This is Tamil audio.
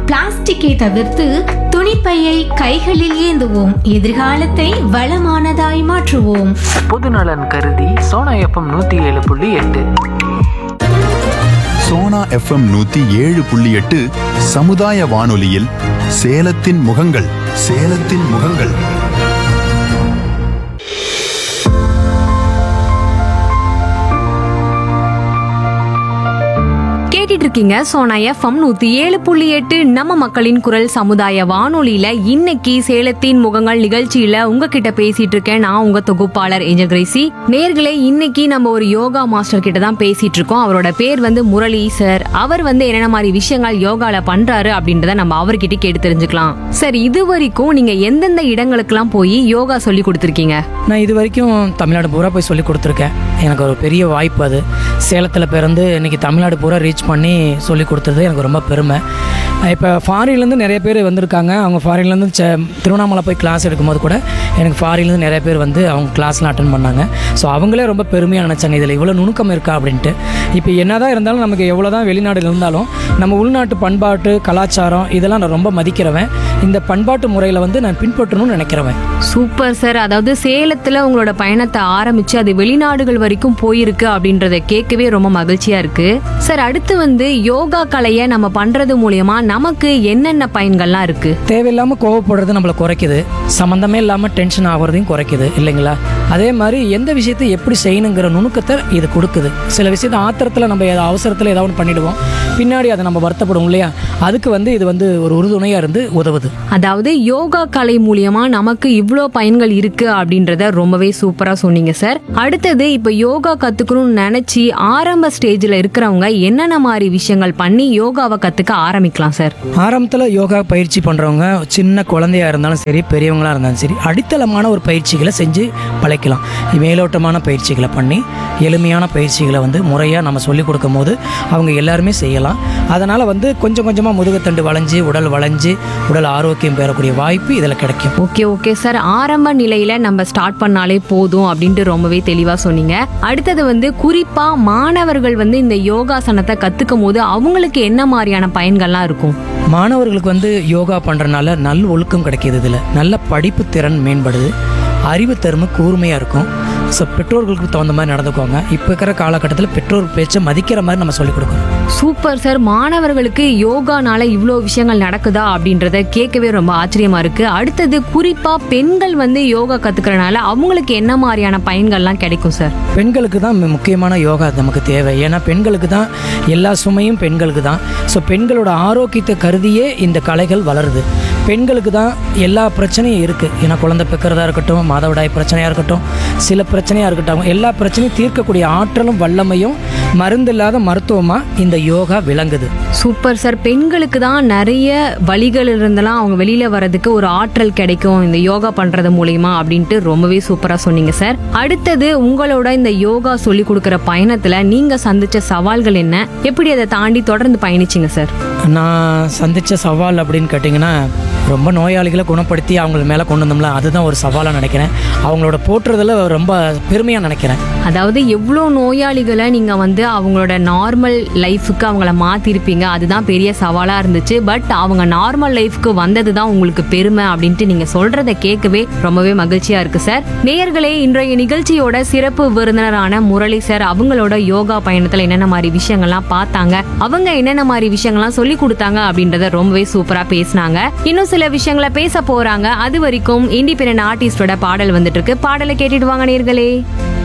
பிளாஸ்டிக்கை தவிர்த்து துணிப்பையை கைகளில் ஏந்துவோம் எதிர்காலத்தை வளமானதாய் மாற்றுவோம் பொதுநலன் கருதி சோனா எஃப்எம் நூற்றி ஏழு புள்ளி எட்டு சோனா எஃப்எம் நூத்தி ஏழு புள்ளி எட்டு சமுதாய வானொலியில் சேலத்தின் முகங்கள் சேலத்தின் முகங்கள் கேட்டுட்டு இருக்கீங்க சோனா எஃப்எம் நூத்தி ஏழு புள்ளி எட்டு நம்ம மக்களின் குரல் சமுதாய வானொலியில இன்னைக்கு சேலத்தின் முகங்கள் நிகழ்ச்சியில உங்ககிட்ட பேசிட்டு இருக்கேன் நான் உங்க தொகுப்பாளர் ஏஞ்சல் கிரேசி நேர்களே இன்னைக்கு நம்ம ஒரு யோகா மாஸ்டர் கிட்ட தான் பேசிட்டு இருக்கோம் அவரோட பேர் வந்து முரளி சார் அவர் வந்து என்னென்ன மாதிரி விஷயங்கள் யோகால பண்றாரு அப்படின்றத நம்ம அவர்கிட்ட கேட்டு தெரிஞ்சுக்கலாம் சார் இது வரைக்கும் நீங்க எந்தெந்த இடங்களுக்கெல்லாம் போய் யோகா சொல்லி கொடுத்துருக்கீங்க நான் இது வரைக்கும் தமிழ்நாடு பூரா போய் சொல்லி கொடுத்துருக்கேன் எனக்கு ஒரு பெரிய வாய்ப்பு அது சேலத்தில் பிறந்து இன்னைக்கு தமிழ்நாடு பூரா ரீச் பண்ணி சொல்லி கொடுத்தது எனக்கு ரொம்ப பெருமை இப்போ ஃபாரின்லேருந்து நிறைய பேர் வந்திருக்காங்க அவங்க ஃபாரின்லேருந்து செ திருவண்ணாமலை போய் கிளாஸ் எடுக்கும்போது கூட எனக்கு ஃபாரின்லேருந்து நிறைய பேர் வந்து அவங்க கிளாஸ்லாம் அட்டன் பண்ணாங்க ஸோ அவங்களே ரொம்ப பெருமையாக நினச்சாங்க இதில் இவ்வளோ நுணுக்கம் இருக்கா அப்படின்ட்டு இப்போ என்னதான் இருந்தாலும் நமக்கு எவ்வளோ தான் வெளிநாடுல இருந்தாலும் நம்ம உள்நாட்டு பண்பாட்டு கலாச்சாரம் இதெல்லாம் நான் ரொம்ப மதிக்கிறவன் இந்த பண்பாட்டு முறையில் வந்து நான் பின்பற்றணும்னு நினைக்கிறவன் சூப்பர் சார் அதாவது சேலத்துல உங்களோட பயணத்தை ஆரம்பிச்சு அது வெளிநாடுகள் வரைக்கும் போயிருக்கு அப்படின்றத கேட்கவே ரொம்ப மகிழ்ச்சியா இருக்கு சார் அடுத்து வந்து யோகா கலையை நம்ம பண்றது மூலியமா நமக்கு என்னென்ன பயன்கள்லாம் இருக்கு தேவையில்லாமல் கோவப்படுறது நம்மளை குறைக்குது சம்மந்தமே இல்லாமல் டென்ஷன் ஆகுறதையும் குறைக்குது இல்லைங்களா அதே மாதிரி எந்த விஷயத்தை எப்படி செய்யணுங்கிற நுணுக்கத்தை இது கொடுக்குது சில விஷயத்தை ஆத்திரத்தில் நம்ம ஏதோ அவசரத்தில் ஏதாவது ஒன்று பண்ணிடுவோம் பின்னாடி அதை நம்ம வருத்தப்படும் இல்லையா அதுக்கு வந்து இது வந்து ஒரு உறுதுணையாக இருந்து உதவுது அதாவது யோகா கலை மூலியமா நமக்கு இவ்வளோ பயன்கள் இருக்கு அப்படின்றத ரொம்பவே சூப்பரா சொன்னீங்க சார் அடுத்தது இப்ப யோகா கத்துக்கணும்னு நினைச்சு ஆரம்ப ஸ்டேஜ்ல இருக்கிறவங்க என்னென்ன மாதிரி விஷயங்கள் பண்ணி யோகாவை கத்துக்க ஆரம்பிக்கலாம் சார் ஆரம்பத்தில் யோகா பயிற்சி பண்ணுறவங்க சின்ன குழந்தையா இருந்தாலும் சரி பெரியவங்களா இருந்தாலும் சரி அடித்தளமான ஒரு பயிற்சிகளை செஞ்சு பழைக்கலாம் மேலோட்டமான பயிற்சிகளை பண்ணி எளிமையான பயிற்சிகளை வந்து முறையாக நம்ம சொல்லிக் கொடுக்கும் போது அவங்க எல்லாருமே செய்யலாம் அதனால் வந்து கொஞ்சம் கொஞ்சமாக முதுகுத்தண்டு வளைஞ்சு உடல் வளைஞ்சு உடல் ஆரோக்கியம் பெறக்கூடிய வாய்ப்பு இதில் கிடைக்கும் ஓகே ஓகே சார் ஆரம்ப நிலையில நம்ம ஸ்டார்ட் பண்ணாலே போதும் அப்படின்ட்டு ரொம்பவே தெளிவா சொன்னீங்க அடுத்தது வந்து குறிப்பா மாணவர்கள் வந்து இந்த யோகாசனத்தை கத்துக்கும் போது அவங்களுக்கு என்ன மாதிரியான பயன்கள்லாம் இருக்கும் மாணவர்களுக்கு வந்து யோகா பண்ணுறனால நல் ஒழுக்கம் கிடைக்கிது இதில் நல்ல படிப்பு திறன் மேம்படுது அறிவு திறமை கூர்மையாக இருக்கும் ஸோ பெற்றோர்களுக்கு தகுந்த மாதிரி நடந்துக்குவாங்க இப்போ இருக்கிற காலகட்டத்தில் பெற்றோர் பேச்சை மதிக்கிற மாதிரி நம்ம சொல்லிக் கொடுக்கணும் சூப்பர் சார் மாணவர்களுக்கு யோகானால இவ்வளோ விஷயங்கள் நடக்குதா அப்படின்றத கேட்கவே ரொம்ப ஆச்சரியமா இருக்கு அடுத்தது குறிப்பா பெண்கள் வந்து யோகா கத்துக்கிறனால அவங்களுக்கு என்ன மாதிரியான பயன்கள்லாம் கிடைக்கும் சார் பெண்களுக்கு தான் மு- முக்கியமான யோகா நமக்கு தேவை ஏன்னா பெண்களுக்கு தான் எல்லா சுமையும் பெண்களுக்கு தான் ஸோ பெண்களோட ஆரோக்கியத்தை கருதியே இந்த கலைகள் வளருது பெண்களுக்கு தான் எல்லா பிரச்சனையும் இருக்குது ஏன்னா குழந்தை பெக்கிறதா இருக்கட்டும் மாதவிடாய் பிரச்சனையாக இருக்கட்டும் சில பிரச்சனையாக இருக்கட்டும் எல்லா பிரச்சனையும் தீர்க்கக்கூடிய ஆற்றலும் வல்லமையும் மருந்தில்லாத மருத்துவமாக இந்த யோகா விளங்குது சூப்பர் சார் பெண்களுக்கு தான் நிறைய வழிகள் இருந்தெல்லாம் அவங்க வெளியில வர்றதுக்கு ஒரு ஆற்றல் கிடைக்கும் இந்த யோகா பண்றது மூலியமா அப்படின்ட்டு ரொம்பவே சூப்பரா சொன்னீங்க சார் அடுத்தது உங்களோட இந்த யோகா சொல்லி கொடுக்கிற பயணத்துல நீங்க சந்திச்ச சவால்கள் என்ன எப்படி அதை தாண்டி தொடர்ந்து பயணிச்சீங்க சார் நான் சந்தித்த சவால் அப்படின்னு கேட்டிங்கன்னா ரொம்ப நோயாளிகளை குணப்படுத்தி அவங்கள மேலே கொண்டு வந்தோம்ல அதுதான் ஒரு சவாலாக நினைக்கிறேன் அவங்களோட போற்றுறதுல ரொம்ப பெருமையாக நினைக்கிறேன் அதாவது எவ்வளோ நோயாளிகளை நீங்க வந்து அவங்களோட நார்மல் லைஃபுக்கு அவங்கள மாத்திருப்பீங்க அதுதான் பெரிய சவாலா இருந்துச்சு பட் அவங்க நார்மல் லைஃப்க்கு வந்தது தான் உங்களுக்கு பெருமை அப்படின்ட்டு நீங்க சொல்றத கேட்கவே ரொம்பவே மகிழ்ச்சியா இருக்கு சார் நேயர்களே இன்றைய நிகழ்ச்சியோட சிறப்பு விருந்தினரான முரளி சார் அவங்களோட யோகா பயணத்துல என்னென்ன மாதிரி விஷயங்கள்லாம் பார்த்தாங்க அவங்க என்னென்ன மாதிரி விஷயங்கள்லாம் சொல்லி கொடுத்தாங்க அப்படின்றத ரொம்பவே சூப்பரா பேசினாங்க இன்னும் சில விஷயங்களை பேச போறாங்க அது வரைக்கும் இண்டிபெண்டன்ட் ஆர்டிஸ்டோட பாடல் வந்துட்டு இருக்கு பாடலை கேட்டுட்டு வாங்க நேயர்களே